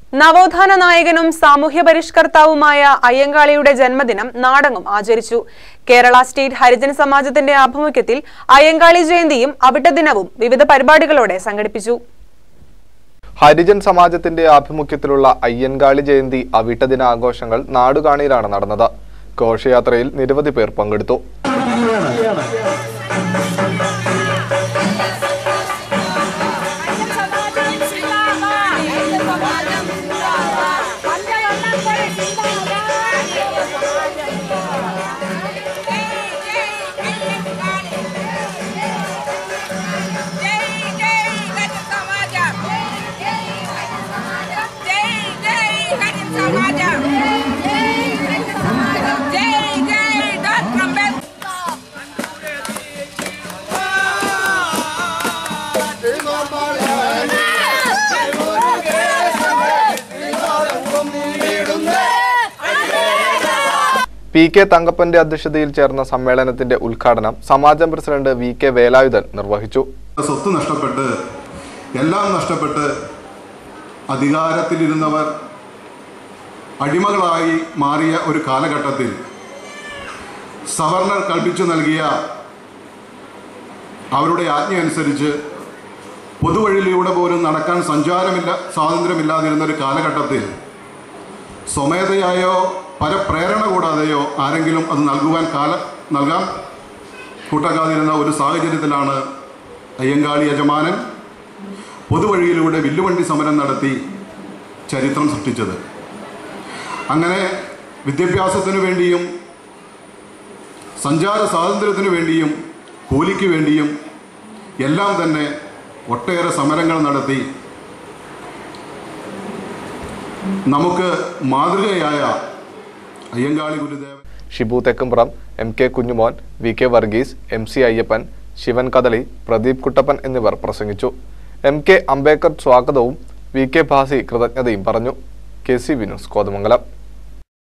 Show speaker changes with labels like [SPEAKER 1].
[SPEAKER 1] നവോത്ഥാന നായകനും സാമൂഹ്യ പരിഷ്കർത്താവുമായ അയ്യങ്കാളിയുടെ ജന്മദിനം നാടെങ്ങും ആചരിച്ചു കേരള സ്റ്റേറ്റ് ഹരിജൻ സമാജത്തിന്റെ ആഭിമുഖ്യത്തിൽ അയ്യങ്കാളി ജയന്തിയും അവിട്ട ദിനവും വിവിധ പരിപാടികളോടെ സംഘടിപ്പിച്ചു
[SPEAKER 2] ഹരിജൻ സമാജത്തിന്റെ ആഭിമുഖ്യത്തിലുള്ള അയ്യൻകാളി ജയന്തി അവിട്ട ദിന ആഘോഷങ്ങൾ നാടുകാണിയിലാണ് നടന്നത് ഘോഷയാത്രയിൽ നിരവധി പേർ പങ്കെടുത്തു പി കെ തങ്കപ്പന്റെ അധ്യക്ഷതയിൽ ചേർന്ന സമ്മേളനത്തിന്റെ ഉദ്ഘാടനം സമാജം പ്രസിഡന്റ് വി കെ വേലായുധൻ നിർവഹിച്ചു
[SPEAKER 3] സ്വത്ത് നഷ്ടപ്പെട്ട് എല്ലാം നഷ്ടപ്പെട്ട് അധികാരത്തിലിരുന്നവർ അടിമകളായി മാറിയ ഒരു കാലഘട്ടത്തിൽ സവർണർ കൽപ്പിച്ചു നൽകിയ അവരുടെ ആജ്ഞ അനുസരിച്ച് പൊതുവഴിയിലൂടെ പോലും നടക്കാൻ സഞ്ചാരമില്ല സ്വാതന്ത്ര്യമില്ലാതിരുന്ന ഒരു കാലഘട്ടത്തിൽ സ്വമേധയായോ പരപ്രേരണ കൂടാതെയോ ആരെങ്കിലും അത് നൽകുവാൻ കാല നൽകാൻ കൂട്ടാക്കാതിരുന്ന ഒരു സാഹചര്യത്തിലാണ് അയ്യങ്കാളി യജമാനൻ പൊതുവഴിയിലൂടെ വില്ലുവണ്ടി സമരം നടത്തി ചരിത്രം സൃഷ്ടിച്ചത് അങ്ങനെ വിദ്യാഭ്യാസത്തിനു വേണ്ടിയും സഞ്ചാര സ്വാതന്ത്ര്യത്തിനു വേണ്ടിയും കൂലിക്ക് വേണ്ടിയും എല്ലാം തന്നെ ഒട്ടേറെ സമരങ്ങൾ നടത്തി നമുക്ക് മാതൃകയായ Ayyankali Gurudevan
[SPEAKER 2] Shibu Thekkumpuram M K Kunjumon V K Varghese M C Ayyappan Shivan Kadali Pradeep Kuttappan എന്നിവർ പ്രസംഗിച്ചു എം കെ അംബേദ്കർ സ്വാഗതവും വി കെ ഭാസി കൃതജ്ഞതയും പറഞ്ഞു കെ സി വിനുസ് കോതമംഗലം